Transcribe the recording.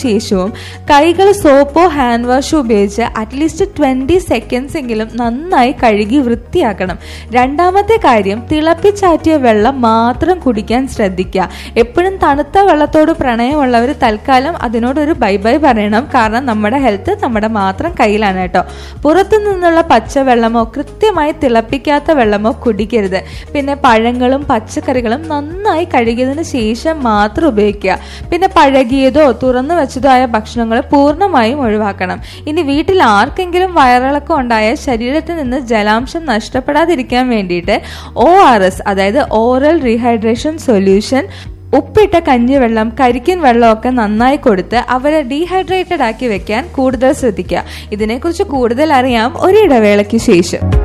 ശേഷവും കൈകൾ സോപ്പോ ഹാൻഡ് വാഷോ ഉപയോഗിച്ച് അറ്റ്ലീസ്റ്റ് ട്വന്റി സെക്കൻഡ്സ് എങ്കിലും നന്നായി കഴുകി വൃത്തിയാക്കണം രണ്ടാമത്തെ കാര്യം തിളപ്പിച്ചാറ്റിയ വെള്ളം മാത്രം കുടിക്കാൻ ശ്രദ്ധിക്കുക എപ്പോഴും തണുത്ത വെള്ളത്തോട് പ്രണയമുള്ളവർ തൽക്കാലം അതിനോടൊരു ബൈ ബൈ പറയണം കാരണം നമ്മുടെ ഹെൽത്ത് നമ്മുടെ മാത്രം കയ്യിലാണ് കേട്ടോ പുറത്തു നിന്നുള്ള പച്ചവെള്ളമോ കൃത്യമായി തിളപ്പിക്കാത്ത വെള്ളമോ കുടിക്കരുത് പിന്നെ പഴങ്ങളും പച്ചക്കറികളും നന്നായി കഴുകിയതിന് ശേഷം മാത്രം ഉപയോഗിക്കുക പിന്നെ പഴകിയതോ തുറന്നു വെച്ചതോ ആയ ഭക്ഷണങ്ങൾ പൂർണ്ണമായും ഒഴിവാക്കണം ഇനി വീട്ടിൽ ആർക്കെങ്കിലും വയറിളക്കം ഉണ്ടായാൽ ശരീരത്തിൽ നിന്ന് ജലാംശം നഷ്ടപ്പെടാതിരിക്കാൻ വേണ്ടിയിട്ട് ഒ ആർ എസ് അതായത് ഓറൽ റീഹൈഡ്രേഷൻ സൊല്യൂഷൻ ഉപ്പിട്ട കഞ്ഞിവെള്ളം കരിക്കൻ വെള്ളമൊക്കെ നന്നായി കൊടുത്ത് അവരെ ഡീഹൈഡ്രേറ്റഡ് ആക്കി വെക്കാൻ കൂടുതൽ ശ്രദ്ധിക്കുക ഇതിനെക്കുറിച്ച് കൂടുതൽ അറിയാം ഒരു ഇടവേളയ്ക്ക് ശേഷം